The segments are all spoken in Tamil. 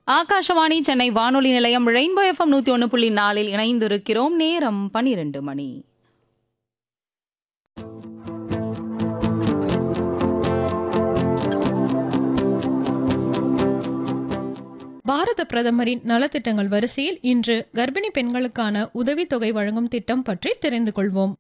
ஆகாஷவாணி சென்னை வானொலி நிலையம் ரெயின்போ எஃப்எம் நூத்தி ஒன்று புள்ளி நாலில் இணைந்திருக்கிறோம் நேரம் பனிரெண்டு மணி பாரத பிரதமரின் நலத்திட்டங்கள் வரிசையில் இன்று கர்ப்பிணி பெண்களுக்கான உதவித்தொகை வழங்கும் திட்டம் பற்றி தெரிந்து கொள்வோம்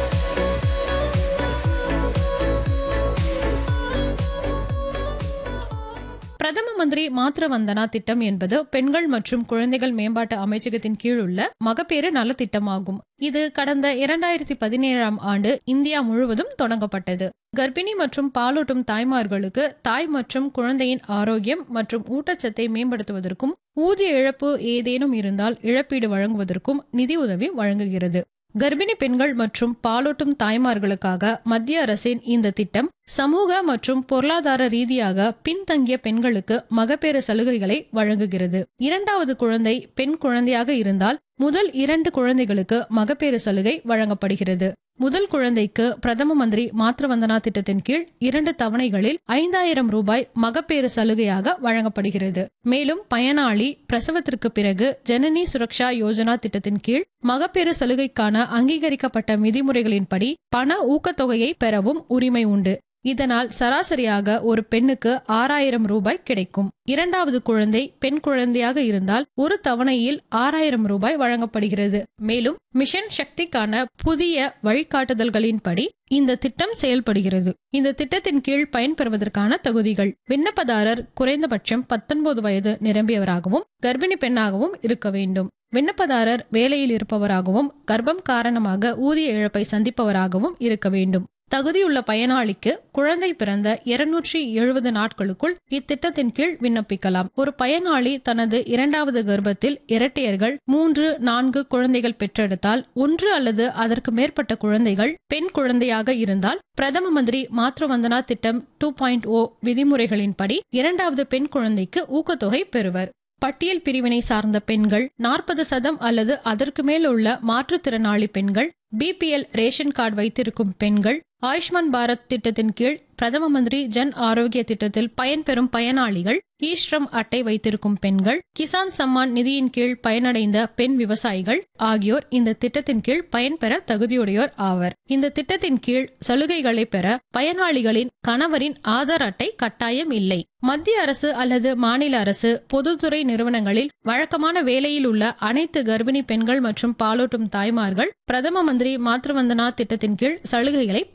பிரதம மந்திரி மாத்ரு வந்தனா திட்டம் என்பது பெண்கள் மற்றும் குழந்தைகள் மேம்பாட்டு அமைச்சகத்தின் கீழ் உள்ள மகப்பேறு நலத்திட்டமாகும் இது கடந்த இரண்டாயிரத்தி பதினேழாம் ஆண்டு இந்தியா முழுவதும் தொடங்கப்பட்டது கர்ப்பிணி மற்றும் பாலூட்டும் தாய்மார்களுக்கு தாய் மற்றும் குழந்தையின் ஆரோக்கியம் மற்றும் ஊட்டச்சத்தை மேம்படுத்துவதற்கும் ஊதிய இழப்பு ஏதேனும் இருந்தால் இழப்பீடு வழங்குவதற்கும் நிதி உதவி வழங்குகிறது கர்ப்பிணி பெண்கள் மற்றும் பாலூட்டும் தாய்மார்களுக்காக மத்திய அரசின் இந்த திட்டம் சமூக மற்றும் பொருளாதார ரீதியாக பின்தங்கிய பெண்களுக்கு மகப்பேறு சலுகைகளை வழங்குகிறது இரண்டாவது குழந்தை பெண் குழந்தையாக இருந்தால் முதல் இரண்டு குழந்தைகளுக்கு மகப்பேறு சலுகை வழங்கப்படுகிறது முதல் குழந்தைக்கு பிரதம மந்திரி மாத்ருவந்தனா திட்டத்தின் கீழ் இரண்டு தவணைகளில் ஐந்தாயிரம் ரூபாய் மகப்பேறு சலுகையாக வழங்கப்படுகிறது மேலும் பயனாளி பிரசவத்திற்கு பிறகு ஜனனி சுரக்ஷா யோஜனா திட்டத்தின் கீழ் மகப்பேறு சலுகைக்கான அங்கீகரிக்கப்பட்ட விதிமுறைகளின்படி பண ஊக்கத்தொகையை பெறவும் உரிமை உண்டு இதனால் சராசரியாக ஒரு பெண்ணுக்கு ஆறாயிரம் ரூபாய் கிடைக்கும் இரண்டாவது குழந்தை பெண் குழந்தையாக இருந்தால் ஒரு தவணையில் ஆறாயிரம் ரூபாய் வழங்கப்படுகிறது மேலும் மிஷன் சக்திக்கான புதிய வழிகாட்டுதல்களின்படி இந்த திட்டம் செயல்படுகிறது இந்த திட்டத்தின் கீழ் பயன்பெறுவதற்கான தகுதிகள் விண்ணப்பதாரர் குறைந்தபட்சம் பத்தொன்பது வயது நிரம்பியவராகவும் கர்ப்பிணி பெண்ணாகவும் இருக்க வேண்டும் விண்ணப்பதாரர் வேலையில் இருப்பவராகவும் கர்ப்பம் காரணமாக ஊதிய இழப்பை சந்திப்பவராகவும் இருக்க வேண்டும் தகுதியுள்ள பயனாளிக்கு குழந்தை பிறந்த இருநூற்றி எழுபது நாட்களுக்குள் இத்திட்டத்தின் கீழ் விண்ணப்பிக்கலாம் ஒரு பயனாளி தனது இரண்டாவது கர்ப்பத்தில் இரட்டையர்கள் மூன்று நான்கு குழந்தைகள் பெற்றெடுத்தால் ஒன்று அல்லது அதற்கு மேற்பட்ட குழந்தைகள் பெண் குழந்தையாக இருந்தால் பிரதம மந்திரி மாத்ருவந்தனா திட்டம் டூ பாயிண்ட் ஓ விதிமுறைகளின்படி இரண்டாவது பெண் குழந்தைக்கு ஊக்கத்தொகை பெறுவர் பட்டியல் பிரிவினை சார்ந்த பெண்கள் நாற்பது சதம் அல்லது அதற்கு மேல் உள்ள மாற்றுத்திறனாளி பெண்கள் பிபிஎல் ரேஷன் கார்டு வைத்திருக்கும் பெண்கள் ஆயுஷ்மான் பாரத் திட்டத்தின் கீழ் பிரதம மந்திரி ஜன் ஆரோக்கிய திட்டத்தில் பயன்பெறும் பயனாளிகள் ஈஸ்ரம் அட்டை வைத்திருக்கும் பெண்கள் கிசான் சம்மான் நிதியின் கீழ் பயனடைந்த பெண் விவசாயிகள் ஆகியோர் இந்த திட்டத்தின் கீழ் பயன்பெற தகுதியுடையோர் ஆவர் இந்த திட்டத்தின் கீழ் சலுகைகளை பெற பயனாளிகளின் கணவரின் ஆதார் அட்டை கட்டாயம் இல்லை மத்திய அரசு அல்லது மாநில அரசு பொதுத்துறை நிறுவனங்களில் வழக்கமான வேலையில் உள்ள அனைத்து கர்ப்பிணி பெண்கள் மற்றும் பாலூட்டும் தாய்மார்கள் பிரதம மந்திரி மாத்ருவந்தனா திட்டத்தின் கீழ் சலுகைகளை